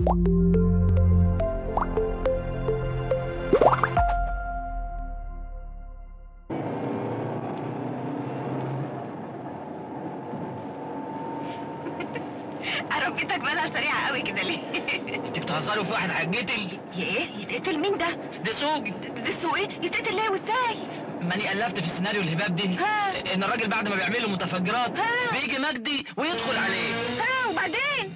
عربيتك بالها سريعة قوي كده ليه؟ انت بتهزري في واحد هيتقتل يا ايه؟ يتقتل مين ده؟ ده سوقي ده السوق ايه؟ يتقتل ليه وازاي؟ ماني الفت في سيناريو الهباب دي ها ان الراجل بعد ما بيعمل له متفجرات ها. بيجي مجدي ويدخل عليه ها وبعدين؟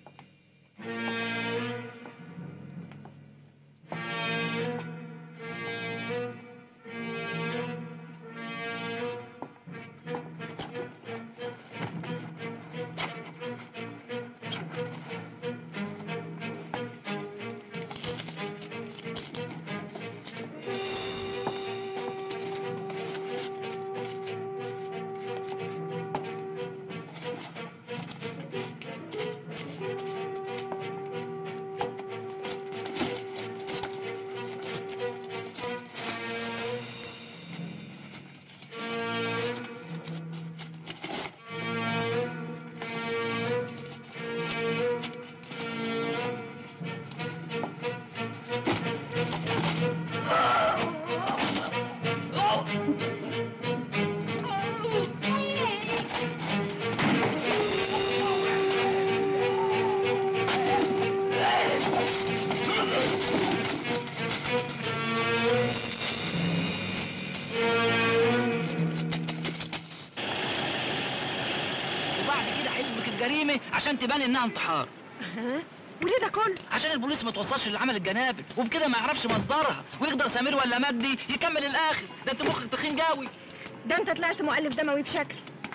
وبعد كده هيسبك الجريمه عشان تبان انها انتحار ها؟ وليه ده كله؟ عشان البوليس ما توصلش لعمل الجنابل وبكده ما يعرفش مصدرها ويقدر سمير ولا مجدي يكمل الاخر ده انت مخك تخين قوي ده انت طلعت مؤلف دموي بشكل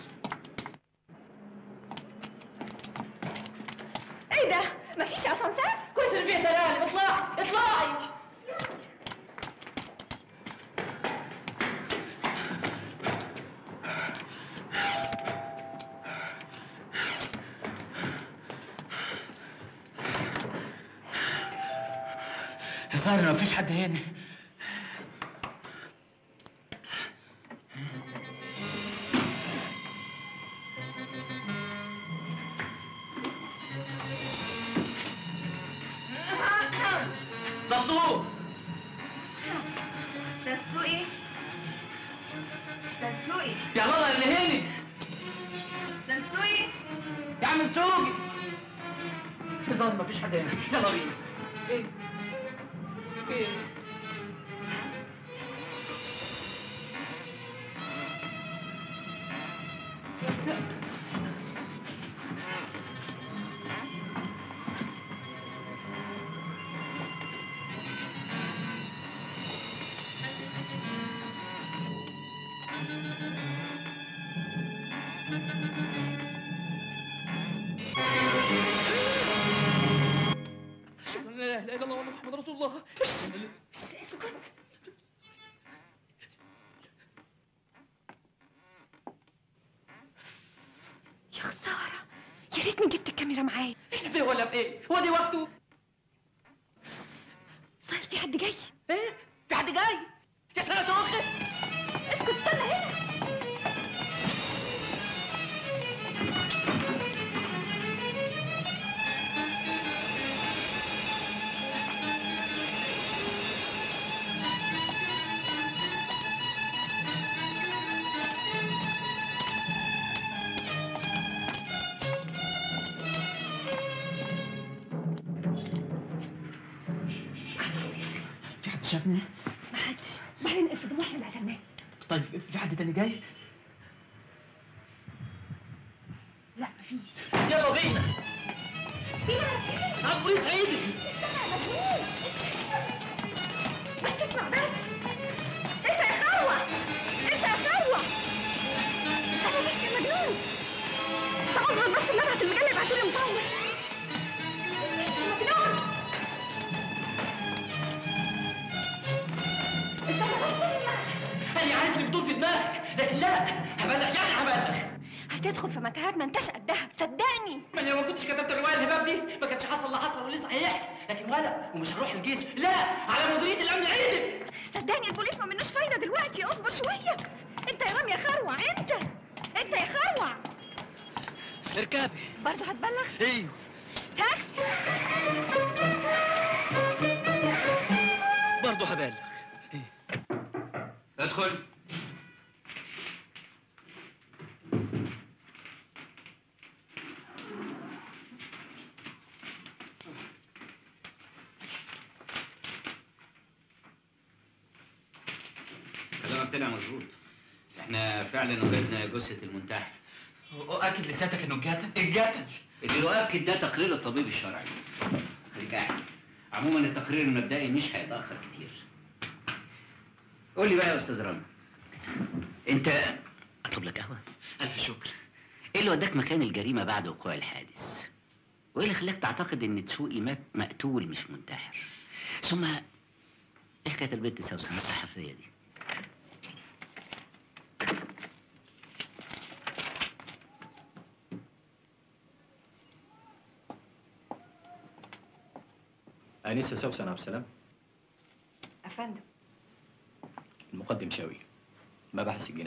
ايه ده؟ مفيش اسانسير؟ كويس اللي فيه سلالم اطلعي اطلعي الظاهر ان مفيش حد هنا دستور استاذ سوقي استاذ سوقي يا لالا اللي هنا استاذ سوقي يا عم سوقي الظاهر مفيش حد هنا يلا بينا ايه ايه أشهد أن لا إله إلا الله وأن محمد رسول الله اسكت يا خسارة يا ريتني جبت الكاميرا معايا إحنا فيه ولا بإيه؟ هو دي وقته؟ صار في حد جاي إيه؟ في حد جاي؟ يا سلام سوخة اسكت استنى هنا في حد شافني؟ ما حدش بعدين افرض واحنا اللي قتلناه طيب في حد تاني جاي؟ لا مفيش يلا بينا بينا على البوليس عيدي مجنون بس اسمع بس انت يا خروة انت يا خروة استنى بس يا مجنون انت اصبر بس ان ابعت المجله يبعتوا لي مصور مجنون استنى بس اسمع أنا عارف اللي بتقول في دماغك لكن لا هبلغ يعني هبلغ هتدخل في متاهات ما انتش قدها صدقني ما لو ما كنتش كتبت الروايه الهباب دي ما كانش حصل اللي حصل ولسه هيحصل لكن ولا ومش هنروح الجيش لا على مديريه الامن عيدي صدقني البوليس ما منوش فايده دلوقتي اصبر شويه انت يا رام يا خروع انت انت يا خروع اركبي برضه هتبلغ ايوه تاكسي ادخل كلامك طلع مظبوط احنا فعلا وجدنا جثة المنتحر أؤكد لسيادتك إنه اتقتل اتقتل اللي يؤكد ده تقرير الطبيب الشرعي خليك قاعد عموما التقرير المبدئي مش هيتأخر كتير قول لي بقى يا أستاذ رامي أنت أطلب لك قهوة؟ ألف شكر إيه اللي وداك مكان الجريمة بعد وقوع الحادث؟ وإيه اللي خلاك تعتقد إن دسوقي مات مقتول مش منتحر؟ ثم إيه حكاية البنت سوسن الصحفية دي؟ أنسة سوسن عبد السلام افندم المقدم شاوي مباحث الجناية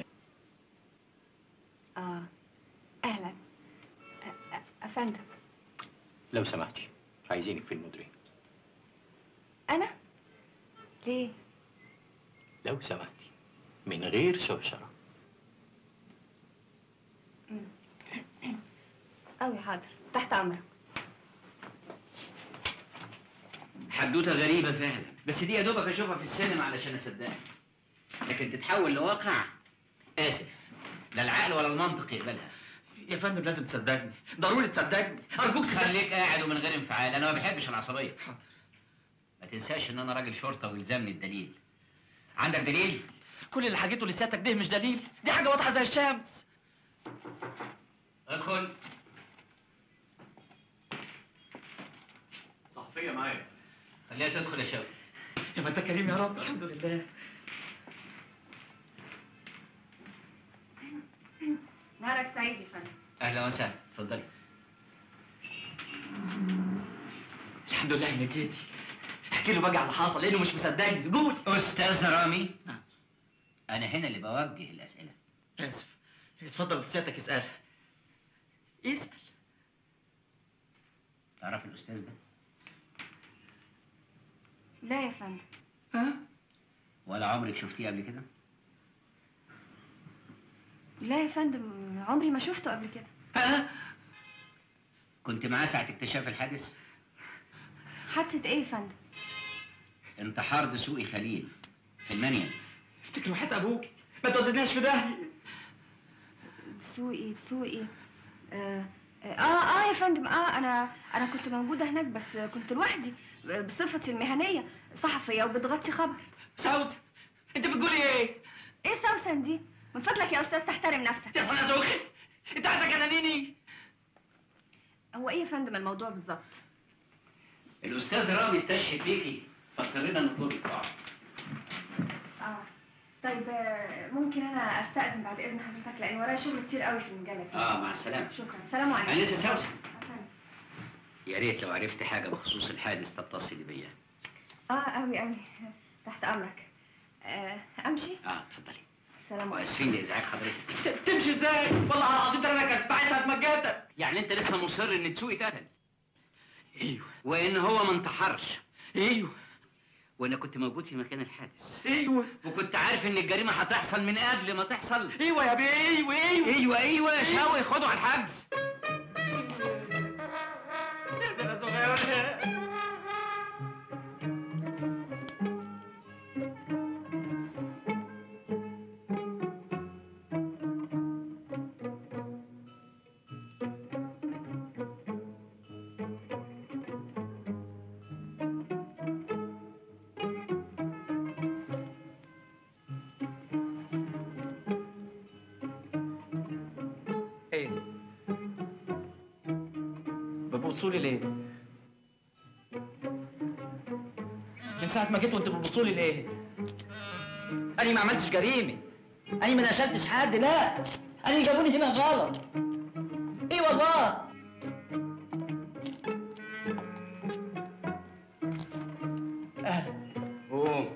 اه اهلا أ- أ- افندم لو سمحتي عايزينك في المديرين انا ليه لو سمحتي من غير شوشرة قوي حاضر تحت امرك حدوته غريبة فعلا بس دي يا دوبك اشوفها في السينما علشان اصدقها لكن تتحول لواقع اسف لا العقل ولا المنطق يقبلها يا فندم لازم تصدقني ضروري تصدقني أرجوك تصدقني خليك قاعد ومن غير انفعال انا ما بحبش العصبية حاضر ما تنساش ان انا راجل شرطة ويلزمني الدليل عندك دليل كل اللي حكيته لسيادتك ده مش دليل دي حاجة واضحة زي الشمس ادخل صحفية معايا خليها تدخل يا شوقي يا ما أنت كريم يا رب الحمد لله نهارك سعيد يا فندم اهلا وسهلا اتفضلي الحمد لله إنك جيتي احكي له بقى على اللي حصل لأنه مش مصدقني قول استاذ رامي نعم. انا هنا اللي بوجه الاسئلة آسف اتفضل سيادتك اسألها اسأل تعرف الاستاذ ده لا يا فندم ها ولا عمرك شفتيه قبل كده لا يا فندم عمري ما شفته قبل كده ها كنت معاه ساعة اكتشاف الحادث حادثة ايه يا فندم انتحار دسوقي خليل في المنيل افتكر وحياة أبوك ما توديناش في داهية دسوقي دسوقي آه, اه اه يا فندم اه انا انا كنت موجوده هناك بس كنت لوحدي بصفتي المهنيه صحفيه وبتغطي خبر سوسن أنت بتقولي إيه؟ ايه سوسن دي من فضلك يا استاذ تحترم نفسك يا صنع زوخي أنت عايزة جنانيني هو ايه يا فندم الموضوع بالظبط الاستاذ رامي استشهد بيكي فاضطرينا نطلبك اه اه طيب آه، ممكن انا استاذن بعد اذن حضرتك لان ورايا شغل كتير قوي في المجله دي. اه مع السلامة شكرا سلام عليكم أنا لسه سوسن أفندم. يا ريت لو عرفت حاجة بخصوص الحادث تتصلي بيا اه قوي قوي تحت امرك آه امشي اه اتفضلي سلام عليكم واسفين لازعاج حضرتك ت- تمشي ازاي؟ والله العظيم ده انا كنت عايز اتمجدك يعني انت لسه مصر ان دسوقي اتقتل ايوه وان هو ما انتحرش ايوه وانا كنت موجود في مكان الحادث ايوه وكنت عارف ان الجريمه هتحصل من قبل ما تحصل ايوه يا بيه ايوه ايوه ايوه ايوه يا شاوي خدوا على الحجز يا زلمه صغير ايه بتبصوا لي ليه؟ من ساعة ما جيت وانت بتبصوا لي ليه؟ أنا ما عملتش جريمة أنا ما نشلتش حد لا أنا جابوني هنا غلط إيه والله أهلا قوم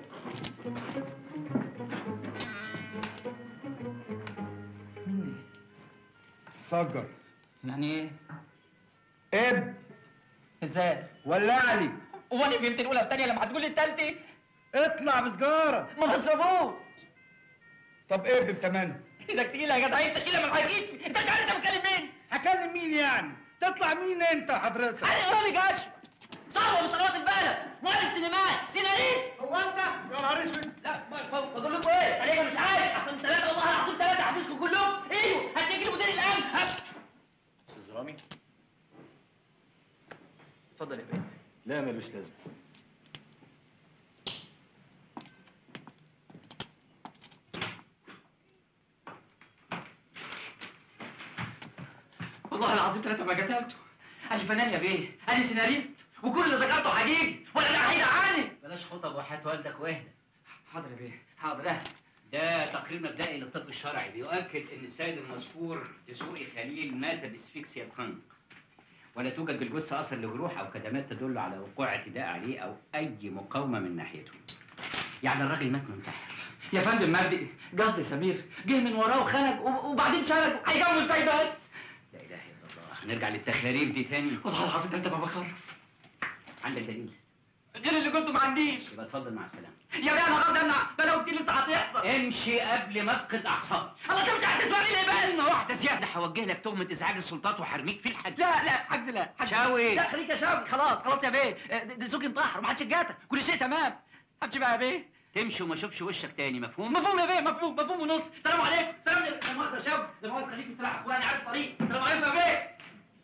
مين دي؟ فجر يعني إيه؟ اب إزاي؟ ولع لي وأنا فهمت الأولى والتانية لما هتقول لي التالتة اطلع بسجارة ما بشربوش طب ايه بثمانية ايدك تقيله يا جدع انت تقيله ما حكيتش انت مش عارف انت بتكلم مين هكلم مين يعني تطلع مين انت حضرتك انا رامي جاش صاحب ثروات البلد مؤلف سينمائي سيناريست هو انت يا نهار اسود لا ما- ما- بقول لكم ايه عليك مش عارف احسن ثلاثه والله العظيم ثلاثه هحبسكم كلكم ايوه هتشكل مدير الامن هب- استاذ رامي اتفضل يا بيه لا ملوش لازمه والله العظيم ثلاثه ما قتلته انا فنان يا بيه انا سيناريست وكل اللي ذكرته حقيقي ولا ده هيدعاني بلاش خطب وحياة والدك واهدى حاضر يا بيه حاضر اه. ده تقرير مبدئي للطب الشرعي بيؤكد ان السيد المذكور دسوقي خليل مات باسفكسيا الخنق ولا توجد بالجثه اثر لجروح او كدمات تدل على وقوع اعتداء عليه او اي مقاومه من ناحيته يعني الراجل مات منتحر يا فندم مجدي قصدي سمير جه من وراه وخنق وب- وبعدين شنق هيجوز ازاي بس لا اله الا الله نرجع للتخاريف دي تاني والله العظيم ثلاثه ما بخرف عندك دليل غير اللي قلته ما عنديش يبقى اتفضل مع السلامه يا بيه انا غلط امنع ده لو كتير لسه هتحصل امشي قبل ما افقد اعصابي الله انت مش هتسمعني ليه بقى كلمه واحده زياده هوجه لك تهمه ازعاج السلطات وحرميك في الحد لا لا حجز لا حجز شاوي. لا خليك يا شاوي خلاص خلاص يا بيه آه، ده ده زوجي انتحر ومحدش جاتك كل شيء تمام همشي بقى يا بيه تمشي وما اشوفش وشك تاني مفهوم مفهوم يا بيه مفهوم مفهوم ونص سلام عليكم سلام عليكم لا مؤاخذه يا شاوي لا مؤاخذه خليك في سلاحك وانا عارف طريق سلام عليكم يا بيه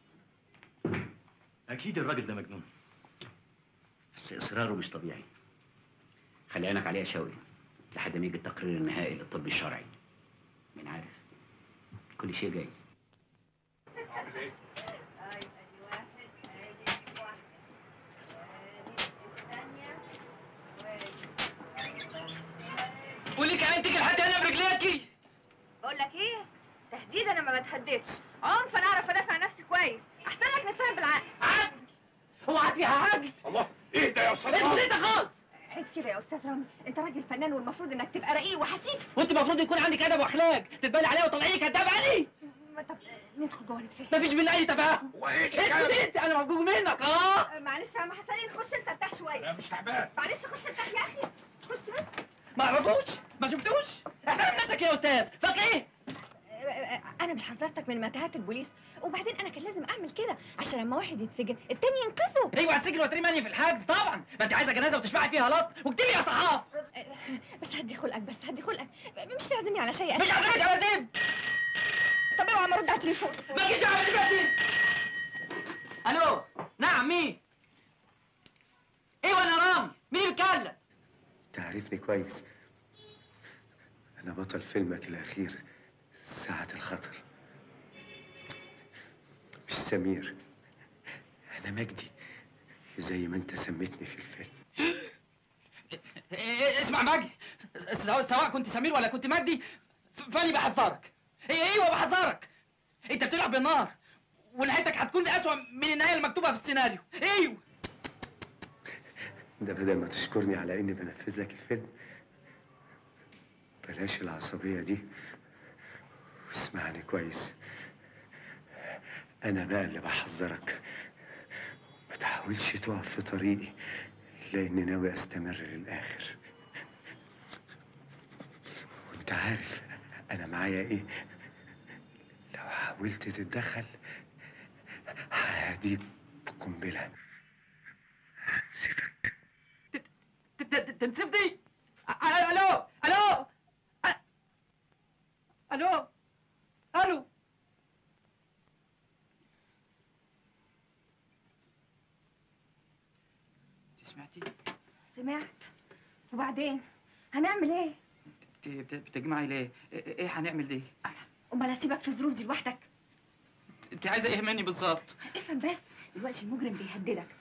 اكيد الراجل ده مجنون بس اصراره مش طبيعي خلي عينك عليه يا شوقي لحد ما يجي التقرير النهائي للطب الشرعي مين عارف كل شيء جايز قولي كمان تيجي لحد هنا برجليكي بقول لك ايه تهديد انا ما بتهددش عنف انا اعرف ادافع عن نفسي كويس احسن لك نتفاهم بالعقل عدل هو عاد فيها عدل الله ايه ده يا استاذ اسكت رامي؟ انت خالص عيب كده يا استاذ رامي انت راجل فنان والمفروض انك تبقى رقيق وحسيس وانت المفروض يكون عندك ادب واخلاق تتبالي عليها وطلعيني كداب علي ما طب ندخل جوه نتفاهم مفيش بينا اي تفاهم وايه اسكت الحكايه انت انا موجود منك اه آه، معلش يا عم حسنين خش انت ارتاح شويه انا مش تعبان معلش خش ارتاح يا اخي خش بس ما اعرفوش ما شفتوش احترم نفسك يا استاذ فاكر ايه آه، آه، انا مش حذرتك من متاهات البوليس وبعدين انا كان لازم اعمل كده عشان لما واحد يتسجن التاني ينقذه ايوه هتسجن وترمي في الحجز طبعا ما انت عايزه جنازه وتشبعي فيها لط واكتبي يا صحاف آه، بس هدي خلقك بس هدي خلقك مش تعزمني على شيء مش هعزمك على زين طب اوعى ما ارد على التليفون ما تجيش على دلوقتي الو نعم مين ايوه انا رامي مين اللي بيتكلم تعرفني كويس أنا بطل فيلمك الأخير ساعة الخطر مش سمير أنا مجدي زي ما أنت سميتني في الفيلم إيه- إيه، اسمع مجدي سواء سواء كنت سمير ولا كنت مجدي ف- فاني بحذرك إيه، ايوه بحذرك انت بتلعب بالنار ونهايتك هتكون اسوأ من النهايه المكتوبه في السيناريو ايوه ده بدل ما تشكرني على إني بنفذ لك الفيلم بلاش العصبية دي واسمعني كويس أنا بقى اللي بحذرك ما تحاولش تقف في طريقي لأني ناوي أستمر للآخر وأنت عارف أنا معايا إيه لو حاولت تتدخل هديك بقنبلة ت- ت- تنسفني أ- الو الو أ- الو الو أنت سمعتي سمعت وبعدين هنعمل ايه بت- بت- بتجمعي ليه ايه إيه هنعمل ليه امال هسيبك في الظروف دي لوحدك انت عايزه ايه مني بالظبط افهم بس دلوقتي المجرم بيهددك